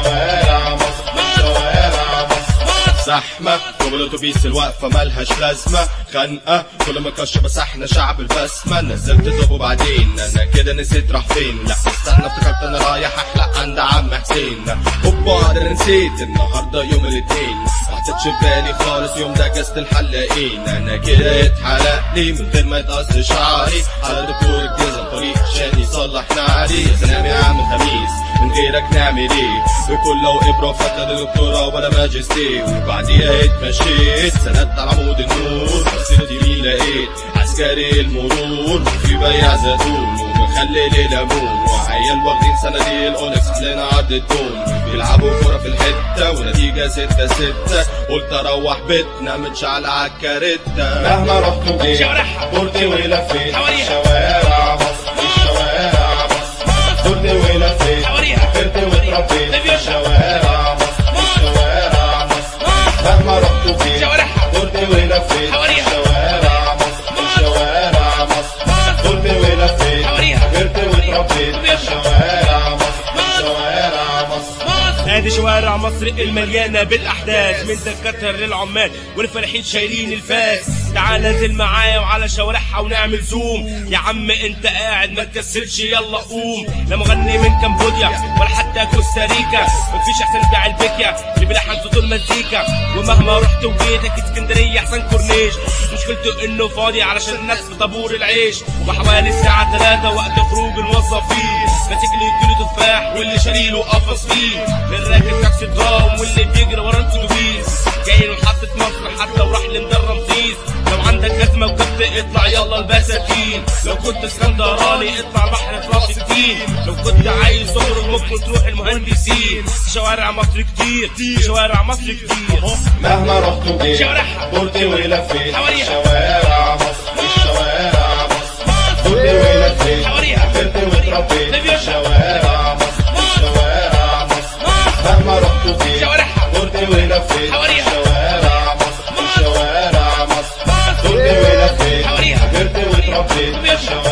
شوارع مصر في شوارع مصر زحمة جوه الاتوبيس الوقفة ملهاش لازمة خنقة كل ما كشف بس احنا شعب البسمة نزلت طب وبعدين انا كده نسيت راح فين لا استنى افتكرت انا رايح احلق عند عم حسين هوبا انا نسيت النهارده يوم الاثنين ما حطيتش في بالي خالص يوم ده اجازة الحلاقين انا كده اتحلق لي من غير ما يتقص شعري على دكتور الجزم طريق عشان يصلح نعلي يا سلام يا عم خميس من غيرك نعمل ايه بكل لو ابره فتره دكتوراه ولا ماجستير وبعديها اتمشيت سندت على عمود النور بصيت يمين لقيت عسكري المرور وفي بياع زيتون ومخلل ليمون وعيال واخدين صناديق الاونكس علينا عرض الدون بيلعبوا كورة في الحتة ونتيجة ستة ستة قلت اروح بيتنا متشعل عالكارتة مهما رحت وجيت شوارعها. دورت ولفيت حواليها. شوارع مصر في شوارع مصر دورت ولفيت حواليها. كبرت واتربيت طيب يلا. في شوارع مصر في شوارع مصر مهما رحت وجيت شوارعها. دورت ولفيت حواليها. شوارع مصر في شوارع مصر دورت ولفيت حواليها. كبرت واتربيت طيب يلا. في شوارع مصر في شوارع مصر ادي شوارع مصر المليانه بالاحداث من دكاتره للعمال والفلاحين شايلين الفاس تعال نزل معايا وعلى شوارعها ونعمل زوم يا عم انت قاعد ما تكسلش يلا قوم لا مغني من كمبوديا ولا حتى كوستاريكا مفيش احسن بتاع البكيا اللي بيلحن صوت المزيكا ومهما رحت وجيتك اسكندريه احسن كورنيش مشكلته انه فاضي علشان الناس في طابور العيش وحوالي الساعه 3 وقت خروج الموظفين ماسك لي كيلو تفاح واللي شاريله قفص فيه الراكب تاكسي دراهم واللي بيجري ورا الاتوبيس جاي من محطة مصر حتى وراح لمدار رمسيس لو عندك أزمة وكنت اطلع يلا البساتين لو كنت اسكندراني اطلع بحر في راس الدين لو كنت عايز تخرج ممكن تروح المهندسين في شوارع مصر كتير في شوارع مصر كتير مهما رحت وجيت شوارعها. دورت ولفيت حواليها. شوارع مصر في شوارع مصر دورت ولفيت حواليها. كبرت واتربيت طيب في يلا. شوارع مصر في شوارع مصر مهما رحت وجيت شوارعها. دورت ولفيت حواليها. شوارع مصر في شوارع مصر دورت ولفيت حواليها. كبرت واتربيت طيب يلا. في شوارع